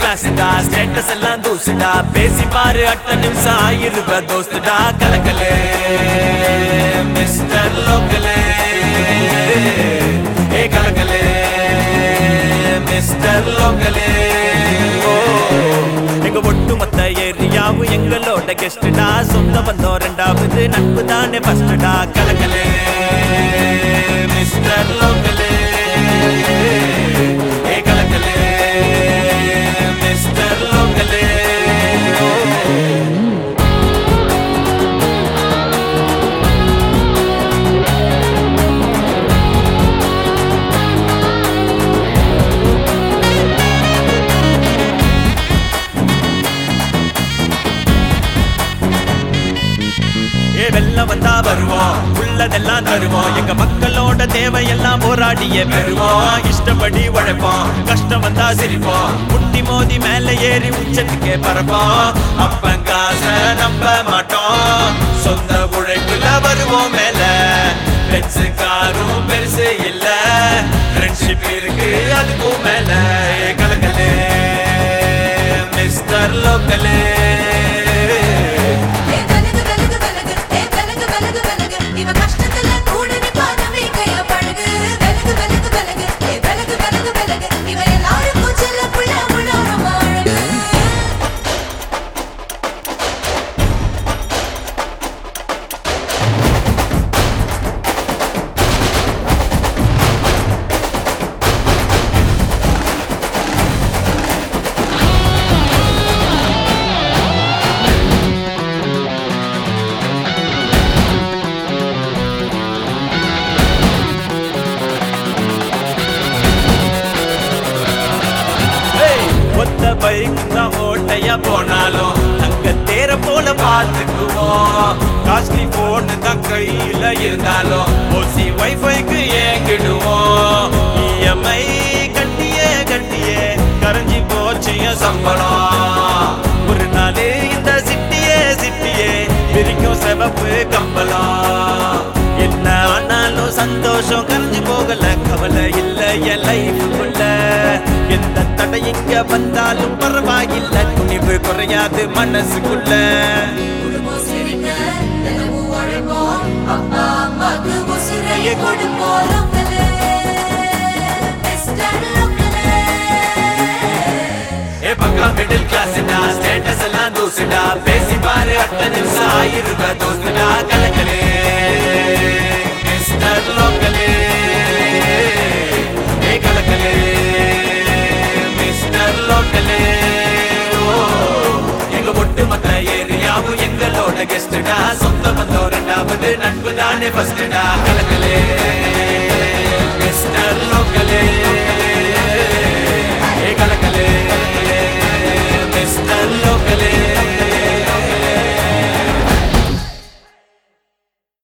கிளாஸ்டா status எல்லாம் தூசுடா பேசி பாரு அட்ட நிமிஷம் ஆயிருவ தோஸ்துடா கலக்கலே மிஸ்டர் லோக்கலே ஏ கலக்கலே மிஸ்டர் லோக்கலே ஓ எங்க ஒட்டுமொத்த ஏரியாவும் எங்களோட கெஸ்டுடா சொந்த பந்தம் ரெண்டாவது நட்பு தானே ஃபர்ஸ்டுடா கலக்கலே மிஸ்டர் லோக்கலே ஏ கலக்கலே மிஸ்டர் லோக்கலே ஓ ஏ வெள்ளம் வந்தா வருவோம் உள்ளதெல்லாம் தருவோம் எங்க மக்களோட தேவையெல்லாம் போராடியே பெறுவோம் இஷ்டப்படி உழைப்போம் கஷ்டம் வந்தா சிரிப்போம் முட்டி மோதி மேல ஏறி உச்சத்துக்கே பறப்போம் அப்பங்காச நம்ப மாட்டோம் சொந்த உழைப்புல வருவோம் மேல பெருசு காரும் பெருசு இல்ல ஃப்ரெண்ட்ஷிப் இருக்கு அதுக்கும் மேல ஏ கலக்கலே மிஸ்டர் லோக்கலே ஏ விலகு விலகு விலகு ஏ விலகு விலகு விலகு இவ கஷ்டத்துல கூட நிப்பாதவே கைய பழகு விலகு விலகு விலகு ஏ விலகு விலகு விலகு இவ எல்லாருக்கும் செல்ல புள்ள புள்ள ரொம்ப அழகு ஏய், ஒத்த பைக் தான் ஓட்டையா போனாலும் அங்க தேர போல பார்த்துக்குவோம் காஸ்ட்லி போன் தான் கையில இருந்தாலும் ஓசி வைஃபைக்கு ஏங்கிடுவோம் இஎம்ஐ கட்டியே கட்டியே கரைஞ்சி போச்சு என் சம்பளம் ஒரு நாள் இந்த சிட்டியே சிட்டியே பிரிக்கும் சிவப்பு கம்பளம் என்ன ஆனாலும் சந்தோஷம் கரைஞ்சு போகல கவலை இல்ல என் லைஃபுக்குள்ள எந்த தடை இங்க வந்தாலும் பரவாயில்ல துணிவு குறையாது மனசுக்குள்ள குடும்பம் சிரிக்க தினமும் உழைப்போம் அப்பா அம்மாக்கு உசிரையை கொடுப்போம் லோக்கலே மிஸ்டர் லோக்கலே ஏ பக்கா மிடில் கிளாஸ்டா ஸ்டேட்டஸ் எல்லாம் தூசுடா பேசி பாரு அட்ட நிமிஷம் ஆயிருவ தோஸ்துடா கலக்கலே மிஸ்டர் லோக்கலே ஏ கலக்கலே மிஸ்டர் லோக்கலே ஓ எங்க ஒட்டுமொத்த ஏரியாவும் எங்களோட கெஸ்டுடா சொந்த பந்தம் ரெண்டாவது நட்பு தானே ஃபர்ஸ்டுடா கலக்கலே